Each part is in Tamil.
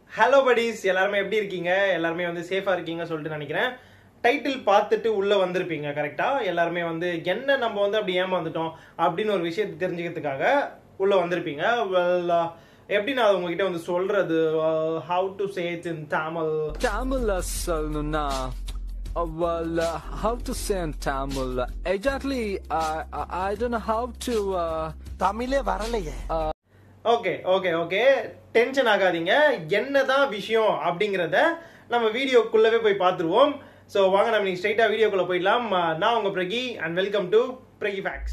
ஹலோ படிஸ் எல்லாருமே எப்படி இருக்கீங்க எல்லாருமே வந்து சேஃபா இருக்கீங்க சொல்லிட்டு நினைக்கிறேன் டைட்டில் பார்த்துட்டு உள்ள வந்திருப்பீங்க கரெக்டா எல்லாருமே வந்து என்ன நம்ம வந்து அப்படி ஏமாந்துட்டோம் அப்படின்னு ஒரு விஷயத்தை தெரிஞ்சுக்கிறதுக்காக உள்ள வந்திருப்பீங்க வெல் எப்படி நான் உங்ககிட்ட வந்து சொல்றது how to say it's in Tamil Tamil சொல்லணும்னா uh, well uh, how to say in Tamil exactly I I, I don't know how to uh, தமிழே வரலையே ஓகே ஓகே ஓகே டென்ஷன் ஆகாதீங்க என்னதான் விஷயம் அப்படிங்கிறத நம்ம வீடியோக்குள்ளவே போய் பார்த்துருவோம் ஸோ வாங்க நம்ம நீங்க ஸ்ட்ரைட்டாக வீடியோக்குள்ள போயிடலாம் அஹ் நான் உங்க Pragi and welcome to Pragi facts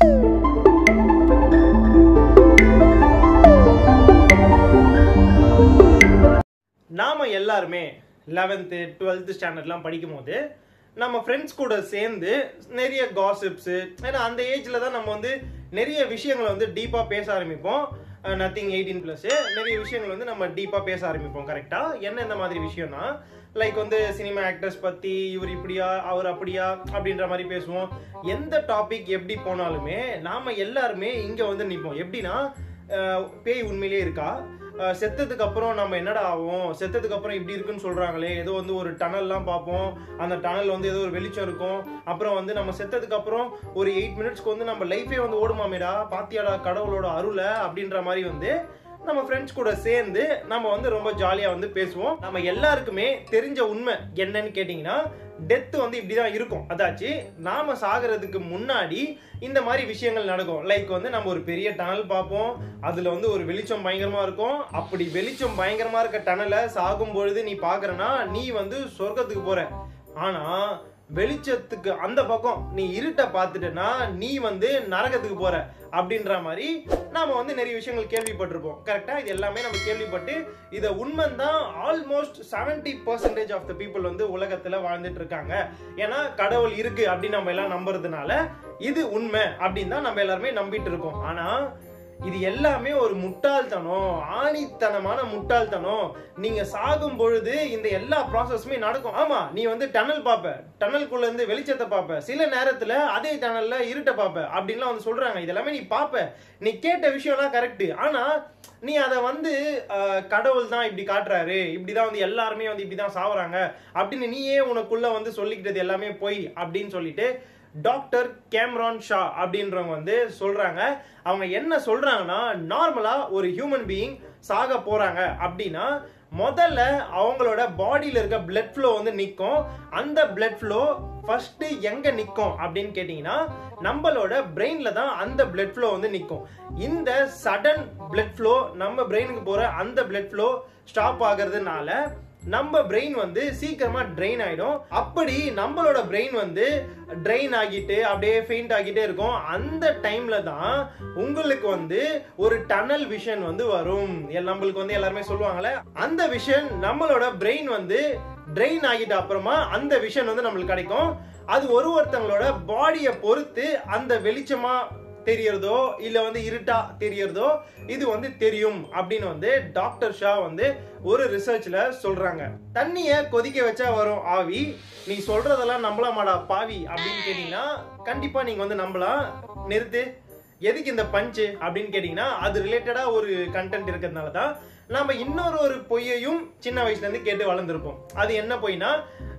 நாம எல்லாருமே லெவன்த்து டுவெல்த்து ஸ்டாண்டர்ட்லாம் படிக்கும் போது நம்ம ஃப்ரெண்ட்ஸ் கூட சேர்ந்து நிறைய காசிப்ஸு ஏன்னா அந்த ஏஜில் தான் நம்ம வந்து நிறைய விஷயங்களை வந்து டீப்பாக பேச ஆரம்பிப்போம் நத்திங் எயிட்டீன் ப்ளஸ் நிறைய விஷயங்கள் வந்து நம்ம டீப்பாக பேச ஆரம்பிப்போம் கரெக்டாக என்ன இந்த மாதிரி விஷயம்னா லைக் வந்து சினிமா ஆக்டர்ஸ் பற்றி இவர் இப்படியா அவர் அப்படியா அப்படின்ற மாதிரி பேசுவோம் எந்த டாபிக் எப்படி போனாலுமே நாம எல்லாருமே இங்கே வந்து நிற்போம் எப்படின்னா அஹ், பேய் உண்மையிலே இருக்கா அஹ் செத்ததுக்கு அப்புறம் நம்ம என்னடா ஆகும் செத்ததுக்கு அப்புறம் இப்படி இருக்குன்னு சொல்றாங்களே ஏதோ வந்து ஒரு டனல்லாம் பார்ப்போம் அந்த டனல் வந்து ஏதோ ஒரு வெளிச்சம் இருக்கும் அப்புறம் வந்து நம்ம செத்ததுக்கு அப்புறம் ஒரு எயிட் மினிட்ஸ்க்கு வந்து நம்ம லைஃபே வந்து ஓடுமாமேடா பாத்தியாடா கடவுளோட அருளை அப்படின்ற மாதிரி வந்து நம்ம ஃப்ரெண்ட்ஸ் கூட சேர்ந்து நம்ம வந்து ரொம்ப ஜாலியாக வந்து பேசுவோம் நம்ம எல்லாருக்குமே தெரிஞ்ச உண்மை என்னன்னு கேட்டிங்கன்னா டெத் வந்து இப்படிதான் இருக்கும் அதாச்சு நாம சாகிறதுக்கு முன்னாடி இந்த மாதிரி விஷயங்கள் நடக்கும் லைக் வந்து நம்ம ஒரு பெரிய டனல் பார்ப்போம் அதுல வந்து ஒரு வெளிச்சம் பயங்கரமா இருக்கும் அப்படி வெளிச்சம் பயங்கரமா இருக்க டனலை சாகும் பொழுது நீ பாக்குறனா நீ வந்து சொர்க்கத்துக்கு போற ஆனா வெளிச்சத்துக்கு அந்த பக்கம் நீ இருட்டை பார்த்துட்டனா நீ வந்து நரகத்துக்கு போற அப்படின்ற மாதிரி நாம வந்து நிறைய விஷயங்கள் கேள்விப்பட்டிருப்போம் கரெக்டா இது எல்லாமே நம்ம கேள்விப்பட்டு இதை உண்மைதான் almost seventy percentage of the people வந்து உலகத்துல வாழ்ந்துட்டு இருக்காங்க ஏன்னா கடவுள் இருக்கு அப்படின்னு நம்ம எல்லாம் நம்புறதுனால இது உண்மை அப்படின்னு தான் நம்ம எல்லாருமே நம்பிட்டு இருக்கோம் ஆனா இது எல்லாமே ஒரு முட்டாள்தனம் ஆணித்தனமான முட்டாள்தனம் நீங்க சாகும் பொழுது இந்த எல்லா ப்ராசஸுமே நடக்கும் ஆமா நீ வந்து டனல் பார்ப்ப டனல்குள்ள இருந்து வெளிச்சத்தை பார்ப்ப சில நேரத்துல அதே டனல்ல இருட்ட பார்ப்ப அப்படின்லாம் வந்து சொல்றாங்க இதெல்லாமே நீ பார்ப்ப நீ கேட்ட விஷயம்லாம் கரெக்ட் ஆனா நீ அதை வந்து அஹ், கடவுள் தான் இப்படி காட்டுறாரு இப்படிதான் வந்து எல்லாருமே வந்து இப்படிதான் சாவறாங்க அப்படின்னு நீயே உனக்குள்ள வந்து சொல்லிக்கிட்டது எல்லாமே பொய் அப்படின்னு சொல்லிட்டு டாக்டர் கேம்ரான் ஷா அப்படின்றவங்க வந்து சொல்றாங்க அவங்க என்ன சொல்றாங்கன்னா நார்மலா ஒரு ஹியூமன் பீயிங் சாக போறாங்க அப்படின்னா முதல்ல அவங்களோட பாடியில இருக்க பிளட் ஃப்ளோ வந்து நிற்கும் அந்த பிளட் ஃப்ளோ ஃபர்ஸ்ட் எங்க நிற்கும் அப்படின்னு கேட்டிங்கன்னா நம்மளோட பிரெயின்ல தான் அந்த பிளட் ஃப்ளோ வந்து நிற்கும் இந்த சடன் பிளட் ஃப்ளோ நம்ம பிரெயினுக்கு போற அந்த பிளட் ஃப்ளோ ஸ்டாப் ஆகிறதுனால நம்ம பிரெயின் வந்து சீக்கிரமா ட்ரெயின் ஆயிடும் அப்படி நம்மளோட பிரெயின் வந்து ட்ரெயின் ஆகிட்டு அப்படியே ஃபெயிண்ட் ஆகிட்டே இருக்கும் அந்த டைம்ல தான் உங்களுக்கு வந்து ஒரு டனல் விஷன் வந்து வரும் எல்~ நம்மளுக்கு வந்து எல்லாருமே சொல்லுவாங்கல்ல அந்த விஷன் நம்மளோட பிரெயின் வந்து ட்ரெயின் ஆகிட்ட அப்புறமா அந்த விஷன் வந்து நம்மளுக்கு கிடைக்கும் அது ஒரு ஒருத்தங்களோட பாடியை பொறுத்து அந்த வெளிச்சமா தெரியறதோ இல்ல வந்து இருட்டா தெரியறதோ இது வந்து தெரியும் அப்படின்னு வந்து டாக்டர் ஷா வந்து ஒரு ரிசர்ச்ல சொல்றாங்க தண்ணிய கொதிக்க வச்சா வரும் ஆவி நீ சொல்றதெல்லாம் நம்பலாமாடா பாவி அப்படின்னு கேட்டீங்கன்னா கண்டிப்பா நீங்க வந்து நம்பலாம் நிறுத்து எதுக்கு இந்த பஞ்சு அப்படின்னு கேட்டீங்கன்னா அது ரிலேட்டடா ஒரு கண்டென்ட் இருக்கிறதுனால தான் நாம இன்னொரு ஒரு பொய்யையும் சின்ன வயசுல இருந்து கேட்டு வளர்ந்துருப்போம் அது என்ன பொய்னா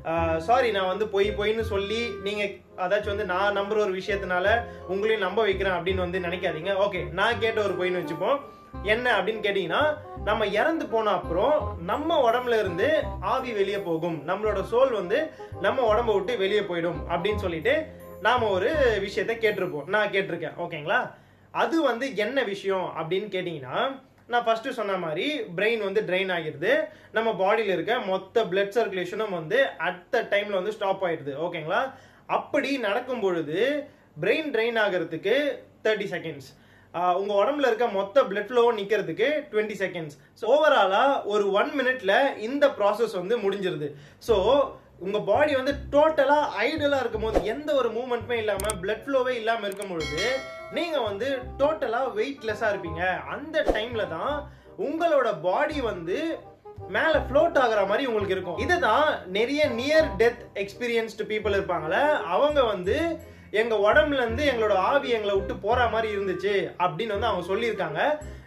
சாரி நான் வந்து பொய் பொய்ன்னு சொல்லி நீங்க அதாச்சும் வந்து நான் நம்புற ஒரு விஷயத்தினால உங்களையும் நம்ப வைக்கிறேன் அப்படின்னு வந்து நினைக்காதீங்க ஓகே நான் கேட்ட ஒரு பொய்ன்னு வச்சுப்போம் என்ன அப்படின்னு கேட்டீங்கன்னா நம்ம இறந்து போன அப்புறம் நம்ம உடம்புல இருந்து ஆவி வெளியே போகும் நம்மளோட சோல் வந்து நம்ம உடம்ப விட்டு வெளியே போயிடும் அப்படின்னு சொல்லிட்டு நாம ஒரு விஷயத்த கேட்டிருப்போம் நான் கேட்டிருக்கேன் ஓகேங்களா அது வந்து என்ன விஷயம் அப்படின்னு கேட்டிங்கன்னா நான் ஃபர்ஸ்ட் சொன்ன மாதிரி பிரெயின் வந்து ட்ரெயின் ஆகிடுது நம்ம பாடியில் இருக்க மொத்த பிளட் சர்க்குலேஷனும் வந்து அட் த டைம்ல வந்து ஸ்டாப் ஆயிடுது ஓகேங்களா அப்படி நடக்கும் பொழுது பிரெயின் ட்ரெயின் ஆகிறதுக்கு தேர்ட்டி செகண்ட்ஸ் உங்க உடம்புல இருக்க மொத்த பிளட் ஃப்ளோ நிக்கிறதுக்கு டுவெண்ட்டி செகண்ட்ஸ் ஸோ ஓவராலா ஒரு ஒன் மினிட்ல இந்த ப்ராசஸ் வந்து முடிஞ்சிருது ஸோ உங்க பாடி வந்து டோட்டலா ஐடலா இருக்கும் போது எந்த ஒரு மூவ்மெண்ட்டுமே இல்லாம பிளட் ஃப்ளோவே இல்லாம இருக்கும் பொழுது நீங்க வந்து டோட்டலா வெயிட்லெஸ்ஸா இருப்பீங்க அந்த டைம்ல தான் உங்களோட பாடி வந்து மேல ஃப்ளோட் ஆகுற மாதிரி உங்களுக்கு இருக்கும் இதுதான் நிறைய நியர் டெத் எக்ஸ்பீரியன்ஸ்டு பீப்புள் இருப்பாங்கல்ல அவங்க வந்து எங்க உடம்புல இருந்து எங்களோட ஆவி எங்களை விட்டு போற மாதிரி இருந்துச்சு அப்படின்னு வந்து அவங்க சொல்லியிருக்காங்க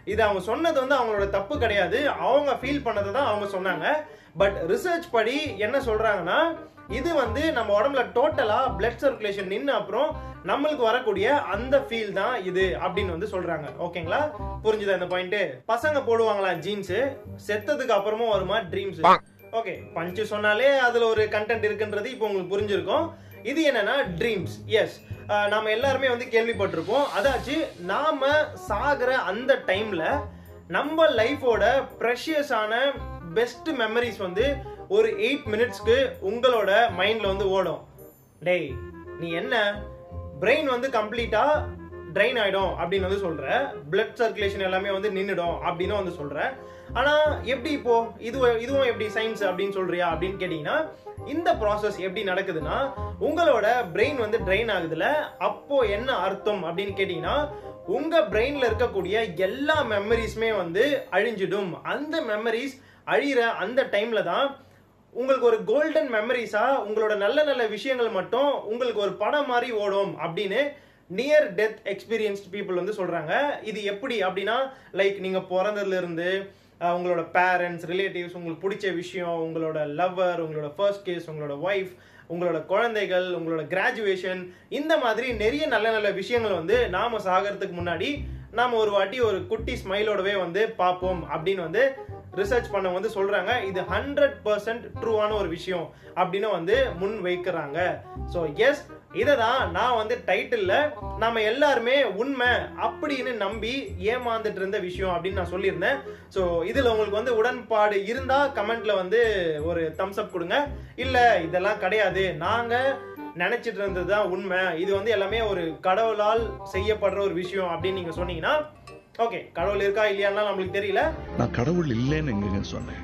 இது அவங்க சொன்னது வந்து அவங்களோட தப்பு கிடையாது அவங்க ஃபீல் பண்ணதை தான் அவங்க சொன்னாங்க பட் ரிசர்ச் படி என்ன சொல்றாங்கன்னா இது வந்து நம்ம உடம்புல டோட்டலா பிளட் சர்க்குலேஷன் நின்று அப்புறம் நம்மளுக்கு வரக்கூடிய அந்த ஃபீல் தான் இது அப்படின்னு வந்து சொல்றாங்க ஓகேங்களா புரிஞ்சுதா இந்த பாயிண்ட் பசங்க போடுவாங்களா ஜீன்ஸ் செத்ததுக்கு அப்புறமும் வருமா ட்ரீம்ஸ் ஓகே பஞ்சு சொன்னாலே அதுல ஒரு கண்டென்ட் இருக்குன்றது இப்போ உங்களுக்கு புரிஞ்சிருக்கும் இது என்னன்னா ட்ரீம்ஸ் எஸ் நாம எல்லாருமே வந்து கேள்விப்பட்டிருப்போம் அதாச்சு நாம சாகிற அந்த டைம்ல நம்ம லைஃபோட ப்ரெஷியஸான பெஸ்ட் மெமரிஸ் வந்து ஒரு எயிட் மினிட்ஸ்க்கு உங்களோட மைண்ட்ல வந்து ஓடும் டேய் நீ என்ன பிரெயின் வந்து கம்ப்ளீட்டா ட்ரைன் ஆயிடும் அப்படின்னு வந்து சொல்ற பிளட் சர்க்குலேஷன் எல்லாமே வந்து நின்னுடும் அப்படின்னு வந்து சொல்ற ஆனா எப்படி இப்போ இது இதுவும் எப்படி சயின்ஸ் அப்படின்னு சொல்றியா அப்படின்னு கேட்டீங்கன்னா இந்த ப்ராசஸ் எப்படி நடக்குதுன்னா உங்களோட பிரெயின் வந்து ட்ரைன் ஆகுதுல அப்போ என்ன அர்த்தம் அப்படின்னு கேட்டீங்கன்னா உங்க பிரெயின்ல இருக்கக்கூடிய எல்லா மெமரிஸுமே வந்து அழிஞ்சிடும் அந்த மெமரிஸ் அழியிற அந்த டைம்ல தான் உங்களுக்கு ஒரு கோல்டன் மெமரிஸா உங்களோட நல்ல நல்ல விஷயங்கள் மட்டும் உங்களுக்கு ஒரு படம் மாதிரி ஓடும் அப்படின்னு நியர் டெத் எக்ஸ்பீரியன்ஸ்ட் பீப்புள் வந்து சொல்றாங்க இது எப்படி அப்படின்னா லைக் நீங்க பிறந்ததுல இருந்து அஹ், உங்களோட பேரண்ட்ஸ் ரிலேட்டிவ்ஸ் உங்களுக்கு பிடிச்ச விஷயம் உங்களோட லவ்வர் உங்களோட ஃபர்ஸ்ட் கேஸ் உங்களோட ஒய்ஃப் உங்களோட குழந்தைகள் உங்களோட கிராஜுவேஷன் இந்த மாதிரி நிறைய நல்ல நல்ல விஷயங்கள் வந்து நாம சாகிறதுக்கு முன்னாடி நாம ஒரு வாட்டி ஒரு குட்டி ஸ்மைலோடவே வந்து பார்ப்போம் அப்படின்னு வந்து ரிசர்ச் பண்ண வந்து சொல்றாங்க இது ஹண்ட்ரட் பர்சன்ட் ட்ரூவான ஒரு விஷயம் அப்படின்னு வந்து முன் வைக்கிறாங்க ஸோ எஸ் இதை தான் நான் வந்து டைட்டில்ல நாம எல்லாருமே உண்மை அப்படின்னு நம்பி ஏமாந்துட்டு இருந்த விஷயம் அப்படின்னு நான் சொல்லியிருந்தேன் ஸோ இதுல உங்களுக்கு வந்து உடன்பாடு இருந்தா கமெண்ட்ல வந்து ஒரு தம்ஸ் அப் கொடுங்க இல்ல இதெல்லாம் கிடையாது நாங்க நினைச்சிட்டு இருந்தது தான் உண்மை இது வந்து எல்லாமே ஒரு கடவுளால் செய்யப்படுற ஒரு விஷயம் அப்படின்னு நீங்க சொன்னீங்கன்னா ஓகே கடவுள் இருக்கா இல்லையான்னா நம்மளுக்கு தெரியல நான் கடவுள் இல்லைன்னு எங்கங்க சொன்னேன்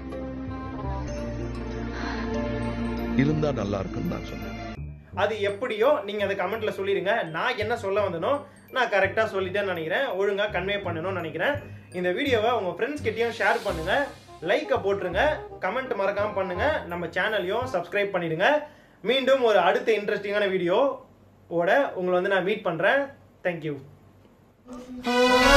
இருந்தா நல்லா இருக்குன்னு நான் சொன்னேன் அது எப்படியோ நீங்க அதை கமெண்ட்ல சொல்லிடுங்க நான் என்ன சொல்ல வந்தனோ நான் கரெக்டா சொல்லிட்டேன்னு நினைக்கிறேன் ஒழுங்கா கன்வே பண்ணணும்னு நினைக்கிறேன் இந்த வீடியோவை உங்க ஃப்ரெண்ட்ஸ் கிட்டயும் ஷேர் பண்ணுங்க லைக்கை போட்டுருங்க கமெண்ட் மறக்காம பண்ணுங்க நம்ம சேனலையும் சப்ஸ்கிரைப் பண்ணிடுங்க மீண்டும் ஒரு அடுத்த இன்ட்ரெஸ்டிங்கான வீடியோ ஓட உங்களை வந்து நான் மீட் பண்றேன் தேங்க்யூ